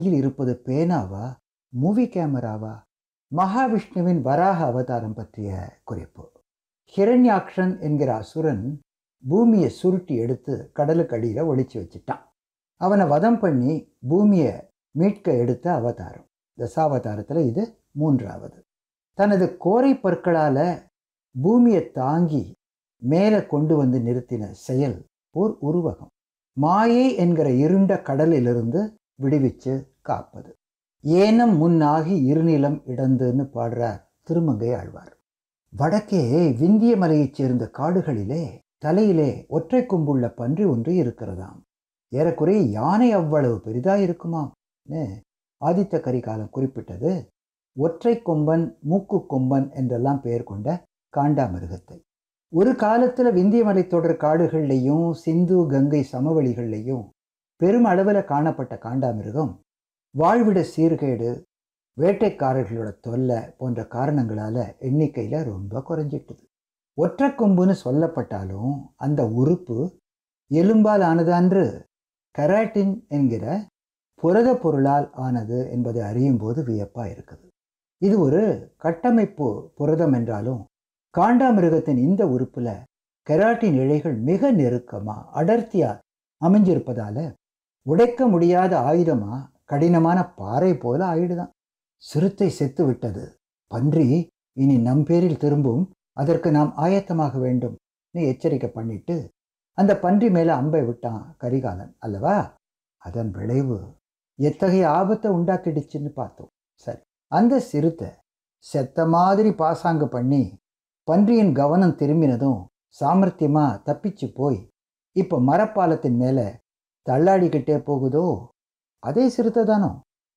கையில் இருப்பது பேனாவா மூவி கேமராவா மகாவிஷ்ணுவின் வராக அவதாரம் பற்றிய குறிப்பு ஹிரண்யாக்ஷன் என்கிற அசுரன் பூமியை சுருட்டி எடுத்து கடலுக்கு அடியில் ஒளிச்சு வச்சுட்டான் அவனை வதம் பண்ணி பூமியை மீட்க எடுத்த அவதாரம் தசாவதாரத்தில் இது மூன்றாவது தனது கோரை பற்களால் பூமியை தாங்கி மேலே கொண்டு வந்து நிறுத்தின செயல் ஓர் உருவகம் மாயை என்கிற இருண்ட கடலிலிருந்து விடுவிச்சு காப்பது ஏனம் முன்னாகி இருநிலம் இடந்துன்னு பாடுறார் திருமங்கை ஆழ்வார் வடக்கே விந்திய மலையைச் சேர்ந்த காடுகளிலே தலையிலே ஒற்றை கொம்புள்ள பன்றி ஒன்று இருக்கிறதாம் ஏறக்குறைய யானை அவ்வளவு பெரிதா இருக்குமாம் ஆதித்த கரிகாலம் குறிப்பிட்டது ஒற்றை கொம்பன் மூக்கு கொம்பன் என்றெல்லாம் பெயர் கொண்ட காண்டாமிருகத்தை ஒரு காலத்தில் விந்திய மலைத்தொடர் காடுகள்லையும் சிந்து கங்கை சமவெளிகள்லையும் பெரும் அளவில் காணப்பட்ட காண்டாமிருகம் வாழ்விட சீர்கேடு வேட்டைக்காரர்களோட தொல்லை போன்ற காரணங்களால் எண்ணிக்கையில் ரொம்ப குறைஞ்சிட்டுது ஒற்றை கொம்புன்னு சொல்லப்பட்டாலும் அந்த உறுப்பு எலும்பால் ஆனதன்று கராட்டின் என்கிற புரத பொருளால் ஆனது என்பதை அறியும் போது வியப்பாக இருக்குது இது ஒரு கட்டமைப்பு புரதம் என்றாலும் காண்டாமிருகத்தின் இந்த உறுப்பில் கெராட்டின் இழைகள் மிக நெருக்கமாக அடர்த்தியாக அமைஞ்சிருப்பதால உடைக்க முடியாத ஆயுதமாக கடினமான பாறை போல ஆயிடுதான் சிறுத்தை செத்து விட்டது பன்றி இனி நம் பேரில் திரும்பும் அதற்கு நாம் ஆயத்தமாக வேண்டும் எச்சரிக்கை பண்ணிட்டு அந்த பன்றி மேலே அம்பை விட்டான் கரிகாலன் அல்லவா அதன் விளைவு எத்தகைய ஆபத்தை உண்டாக்கிடுச்சுன்னு பார்த்தோம் சரி அந்த சிறுத்தை செத்த மாதிரி பாசாங்கு பண்ணி பன்றியின் கவனம் திரும்பினதும் சாமர்த்தியமாக தப்பிச்சு போய் இப்போ மரப்பாலத்தின் மேலே தள்ளாடிக்கிட்டே போகுதோ அதே சிறுத்தை தானோ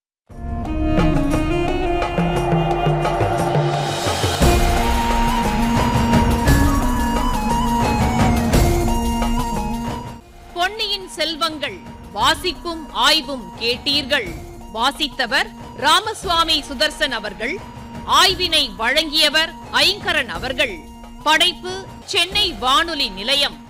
பொன்னியின் செல்வங்கள் வாசிப்பும் ஆய்வும் கேட்டீர்கள் வாசித்தவர் ராமசுவாமி சுதர்சன் அவர்கள் ஆய்வினை வழங்கியவர் ஐங்கரன் அவர்கள் படைப்பு சென்னை வானொலி நிலையம்